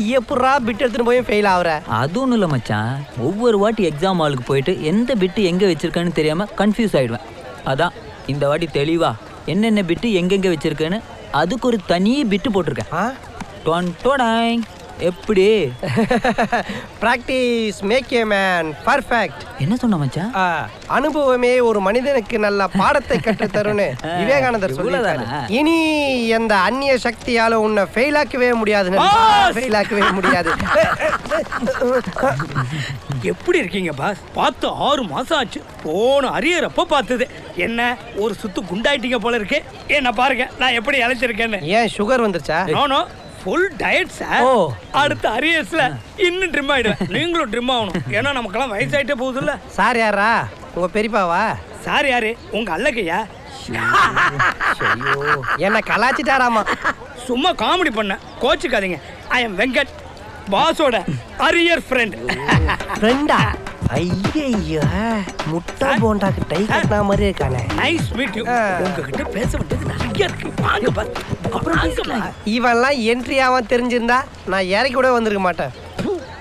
எப்படா பிட் எடுத்துட்டு போய் ஃபெயில் ஆகுற அது ஒன்றும் இல்லை மச்சான் ஒவ்வொரு வாட்டி எக்ஸாம் ஹாலுக்கு போயிட்டு எந்த பிட்டு எங்கே வச்சிருக்கேன்னு தெரியாமல் கன்ஃபியூஸ் ஆயிடுவேன் அதான் இந்த வாட்டி தெளிவா என்னென்ன பிட்டு எங்கெங்கே வச்சிருக்கேன்னு அதுக்கு ஒரு தனி பிட்டு போட்டிருக்கேன் ஆ டொன் டொடாங். எப்படி practice make a man perfect என்ன சொன்ன மச்சான் அனுபவமே ஒரு மனிதனுக்கு நல்ல பாடத்தை கற்றுத் தரும்னு விவேகானந்தர் சொல்லியிருக்காரு இவ்வளவுதானா? இனி எந்த அந்நிய சக்தியால உன்னை ஃபெயில் ஆக்கவே முடியாது ஃபெயில் ஆக்கவே முடியாது எப்படி இருக்கீங்க பாஸ் பார்த்து ஆறு மாசம் ஆச்சு போன அரியர் அப்ப பார்த்தது என்ன ஒரு சுத்து குண்டாயிட்டீங்க போல இருக்கு என்ன பாருங்க நான் எப்படி இழைச்சிருக்கேன்னு ஏன் சுகர் வந்துருச்சா நோனோ ஃபுல் டயட் சார் ஓ. அடுத்த அரியர்ஸ்ல இன்னும் ட்ரிம் ஆயிடுவேன் நீங்களும் ட்ரிம் ஆகணும் ஏன்னா நமக்கெல்லாம் வயசாயிட்டே போகுதுல்ல சார் யாரா உங்க பெரியப்பாவா சார் யாரு உங்க அல்லக்கையா என்ன கலாச்சிட்டாராமா சும்மா காமெடி பண்ண கோச்சுக்காதீங்க ஐ எம் வெங்கட் பாஸோட அரியர் ஃப்ரெண்ட் ஃப்ரெண்டா ஐயய்யா முட்டை போண்டாக்கு டை கட்டின மாதிரி இருக்கானே நைஸ் மீட் யூ ஆ. உங்ககிட்ட பேச வேண்டியது நிறைய இருக்கு வாங்க பாஸ் அப்புறம் பேசலாம் இவன்லாம் என்ட்ரி ஆவான் தெரிஞ்சிருந்தா நான் இறக்கி கூட வந்திருக்க மாட்டேன்